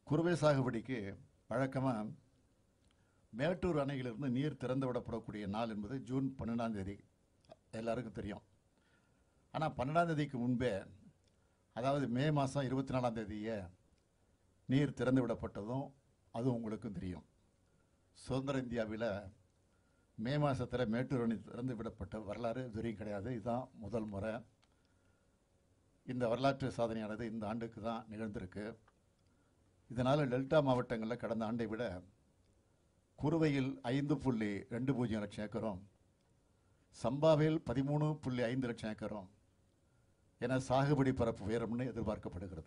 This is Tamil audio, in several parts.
குறுவை சாகுபடிக்கு வழக்கமாக மேட்டூர் அணையிலிருந்து நீர் திறந்து விடப்படக்கூடிய நாள் என்பது ஜூன் பன்னெண்டாம் தேதி எல்லாருக்கும் தெரியும் ஆனால் பன்னெண்டாம் தேதிக்கு முன்பே அதாவது மே மாதம் இருபத்தி நாலாம் தேதியே நீர் திறந்து விடப்பட்டதும் அது உங்களுக்கும் தெரியும் சுதந்திர இந்தியாவில் மே மாதத்தில் மேட்டூர் அணை திறந்து விடப்பட்ட வரலாறு இதுவரையும் கிடையாது இதுதான் முதல் முறை இந்த வரலாற்று சாதனையானது இந்த ஆண்டுக்கு தான் நிகழ்ந்திருக்கு இதனால் டெல்டா மாவட்டங்களில் கடந்த ஆண்டை விட குறுவையில் ஐந்து புள்ளி ரெண்டு பூஜ்ஜியம் லட்சம் ஏக்கரும் சம்பாவில் பதிமூணு புள்ளி ஐந்து லட்சம் ஏக்கரும் என சாகுபடி பரப்பு உயரும்னு எதிர்பார்க்கப்படுகிறது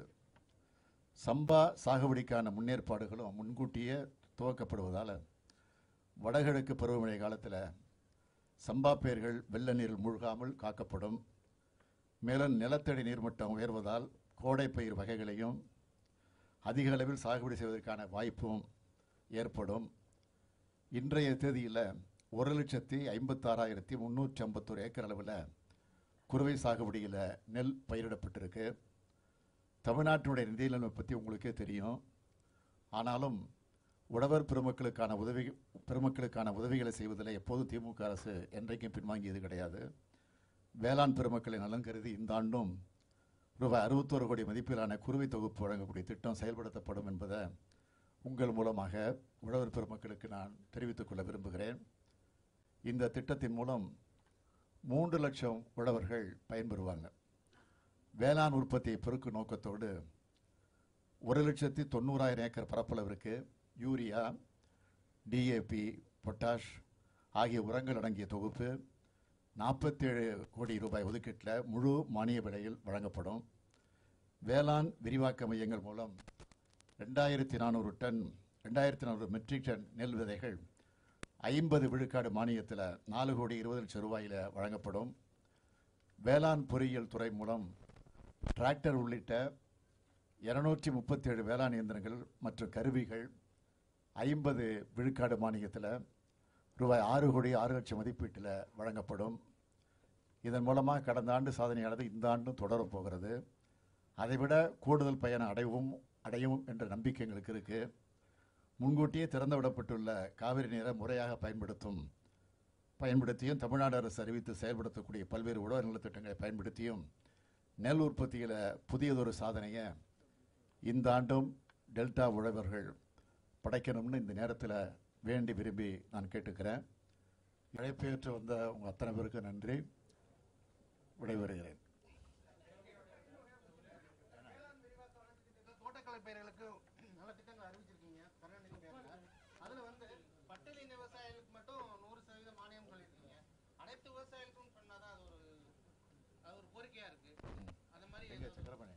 சம்பா சாகுபடிக்கான முன்னேற்பாடுகளும் முன்கூட்டியே துவக்கப்படுவதால் வடகிழக்கு பருவமழை காலத்தில் சம்பா பயிர்கள் வெள்ள நீரில் மூழ்காமல் காக்கப்படும் மேலும் நிலத்தடி நீர்மட்டம் உயர்வதால் கோடை பயிர் வகைகளையும் அதிக அளவில் சாகுபடி செய்வதற்கான வாய்ப்பும் ஏற்படும் இன்றைய தேதியில் ஒரு லட்சத்தி ஐம்பத்தாறாயிரத்தி முந்நூற்றி ஐம்பத்தோரு ஏக்கர் அளவில் குறுவை சாகுபடியில் நெல் பயிரிடப்பட்டிருக்கு தமிழ்நாட்டினுடைய நிதி நிலைமை பற்றி உங்களுக்கே தெரியும் ஆனாலும் உழவர் பெருமக்களுக்கான உதவி பெருமக்களுக்கான உதவிகளை செய்வதில் எப்போதும் திமுக அரசு என்றைக்கும் பின்வாங்கியது கிடையாது வேளாண் பெருமக்களின் நலன் கருதி இந்த ஆண்டும் ரூபாய் அறுபத்தோரு கோடி மதிப்பிலான குறுவை தொகுப்பு வழங்கக்கூடிய திட்டம் செயல்படுத்தப்படும் என்பதை உங்கள் மூலமாக உழவர் பெருமக்களுக்கு நான் தெரிவித்துக் கொள்ள விரும்புகிறேன் இந்த திட்டத்தின் மூலம் மூன்று லட்சம் உழவர்கள் பயன்பெறுவாங்க வேளாண் உற்பத்தியை பெருக்கும் நோக்கத்தோடு ஒரு லட்சத்தி தொண்ணூறாயிரம் ஏக்கர் பரப்பளவிற்கு யூரியா டிஏபி பொட்டாஷ் ஆகிய உரங்கள் அடங்கிய தொகுப்பு நாற்பத்தேழு கோடி ரூபாய் ஒதுக்கீட்டில் முழு மானிய விலையில் வழங்கப்படும் வேளாண் விரிவாக்க மையங்கள் மூலம் ரெண்டாயிரத்தி நானூறு டன் ரெண்டாயிரத்தி நானூறு மெட்ரிக் டன் நெல் விதைகள் ஐம்பது விழுக்காடு மானியத்தில் நாலு கோடி இருபது லட்சம் ரூபாயில் வழங்கப்படும் வேளாண் பொறியியல் துறை மூலம் டிராக்டர் உள்ளிட்ட இருநூற்றி முப்பத்தேழு வேளாண் இயந்திரங்கள் மற்றும் கருவிகள் ஐம்பது விழுக்காடு மானியத்தில் ரூபாய் ஆறு கோடி ஆறு லட்சம் மதிப்பீட்டில் வழங்கப்படும் இதன் மூலமாக கடந்த ஆண்டு சாதனையானது இந்த ஆண்டும் தொடரப் போகிறது அதைவிட கூடுதல் பயனை அடைவும் அடையும் என்ற நம்பிக்கை எங்களுக்கு இருக்கு முன்கூட்டியே திறந்து விடப்பட்டுள்ள காவிரி நீரை முறையாக பயன்படுத்தும் பயன்படுத்தியும் தமிழ்நாடு அரசு அறிவித்து செயல்படுத்தக்கூடிய பல்வேறு உழவர் நலத்திட்டங்களை பயன்படுத்தியும் நெல் உற்பத்தியில் புதியதொரு சாதனையை இந்த ஆண்டும் டெல்டா உழவர்கள் படைக்கணும்னு இந்த நேரத்தில் வேண்டி விரும்பி நான் கேட்டுக்கிறேன் இழைப்பேற்று வந்த உங்கள் அத்தனை பேருக்கு நன்றி விடைபெறுகிறேன் தோட்டக்கலை பயிர்களுக்கு நல்ல திட்டங்கள் அறிவிச்சிருக்கீங்க கருணாநிதி பேர்ல அதுல வந்து பட்டியலின விவசாயிகளுக்கு மட்டும் நூறு சதவீதம் மானியம் சொல்லியிருக்கீங்க அனைத்து விவசாயிகளுக்கும் பண்ணாதான் அது ஒரு அது ஒரு கோரிக்கையா இருக்கு அந்த மாதிரி எங்க சக்கரபாணி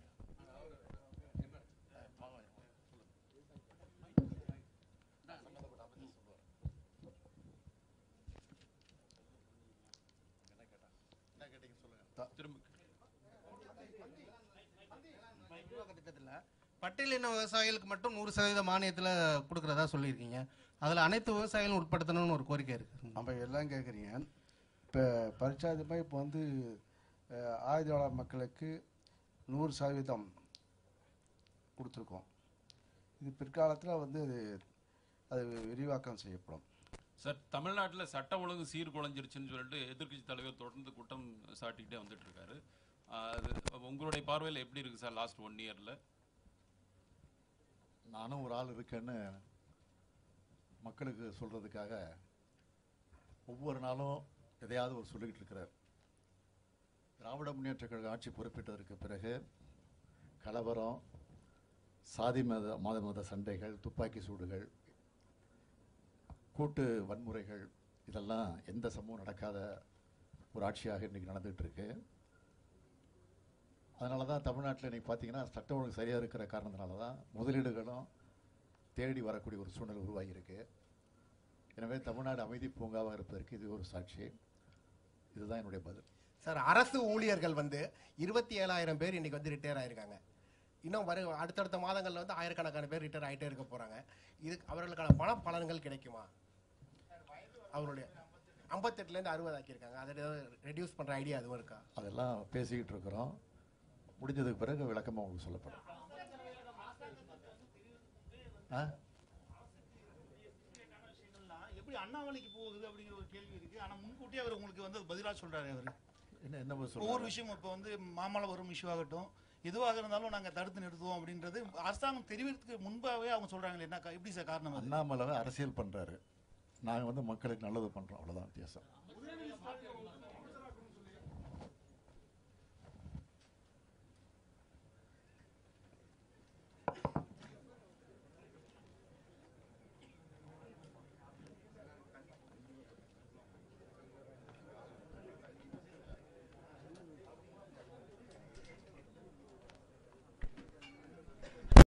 விரிவாக்க திட்டத்துல பட்டியலின விவசாயிகளுக்கு மட்டும் நூறு சதவீத மானியத்துல கொடுக்கறதா சொல்லியிருக்கீங்க அதுல அனைத்து விவசாயிகளும் உட்படுத்தணும்னு ஒரு கோரிக்கை இருக்கு நம்ம எல்லாம் கேட்குறீங்க இப்போ பரிச்சாதமாக இப்போ வந்து அஹ், ஆயுதவாளர் மக்களுக்கு நூறு சதவீதம் கொடுத்துருக்கோம் இது பிற்காலத்தில் வந்து அது அது விரிவாக்கம் செய்யப்படும் சார் தமிழ்நாட்டில் சட்ட ஒழுங்கு சீர்குலைஞ்சிருச்சுன்னு சொல்லிட்டு எதிர்க்கட்சி தலைவர் தொடர்ந்து குற்றம் சாட்டிக்கிட்டே வந்துட்டு இருக்காரு ஆஹ் அது உங்களுடைய பார்வையில் எப்படி இருக்கு சார் லாஸ்ட் ஒன் இயர்ல நானும் ஒரு ஆள் இருக்கேன்னு மக்களுக்கு சொல்றதுக்காக ஒவ்வொரு நாளும் எதையாவது ஒரு சொல்லிக்கிட்டு இருக்கிறார் திராவிட முன்னேற்ற கழக ஆட்சி பொறுப்பேற்றதற்கு பிறகு கலவரம் சாதி மத மத மத சண்டைகள் துப்பாக்கி சூடுகள் கூட்டு வன்முறைகள் இதெல்லாம் எந்த சமூகம் நடக்காத ஒரு ஆட்சியாக இன்றைக்கி நடந்துகிட்டு இருக்கு அதனால தான் தமிழ்நாட்டில் இன்னைக்கு பார்த்தீங்கன்னா சட்டம் ஒழுங்கு சரியாக இருக்கிற காரணத்தினால தான் முதலீடுகளும் தேடி வரக்கூடிய ஒரு சூழ்நிலை உருவாகியிருக்கு எனவே தமிழ்நாடு அமைதி பூங்காவாக இருப்பதற்கு இது ஒரு சாட்சி இதுதான் என்னுடைய பதில் சார் அரசு ஊழியர்கள் வந்து இருபத்தி ஏழாயிரம் பேர் இன்னைக்கு வந்து ரிட்டையர் ஆயிருக்காங்க இன்னும் வரும் அடுத்தடுத்த மாதங்கள்ல வந்து ஆயிரக்கணக்கான பேர் ரிட்டையர் ஆயிட்டே இருக்க போறாங்க இது அவர்களுக்கான பண பலன்கள் கிடைக்குமா அவருடைய ஐம்பத்தெட்டுல இருந்து அறுபது ஆக்கியிருக்காங்க அதை ரெடியூஸ் பண்ற ஐடியா அதுவும் இருக்கா அதெல்லாம் பேசிக்கிட்டு இருக்கிறோம் முடிஞ்சதுக்கு பிறகு விளக்கமாக உங்களுக்கு சொல்லப்படும் ஆ விஷயங்கள்லாம் எப்படி அண்ணாமலைக்கு போகுது அப்படிங்கிற ஒரு கேள்வி இருக்கு ஆனா முன்கூட்டியே அவர் உங்களுக்கு வந்து பதிலா சொல்றாரு அவர் என்ன என்ன பதில் ஒவ்வொரு சொல்றாரு? விஷயம் இப்போ வந்து மாமல்லபுரம் இஷ்யூ ஆகட்டும் எதுவாக இருந்தாலும் நாங்க தடுத்து நிறுத்துவோம் அப்படின்றது அரசாங்கம் தெரிவிக்கிறதுக்கு முன்பாகவே அவங்க சொல்றாங்களே என்ன கா- எப்படி சார் காரணம் அது அண்ணாமலை அரசியல் பண்றாரு நாங்க வந்து மக்களுக்கு நல்லது பண்றோம் அவ்வளவுதான் வித்தியாசம்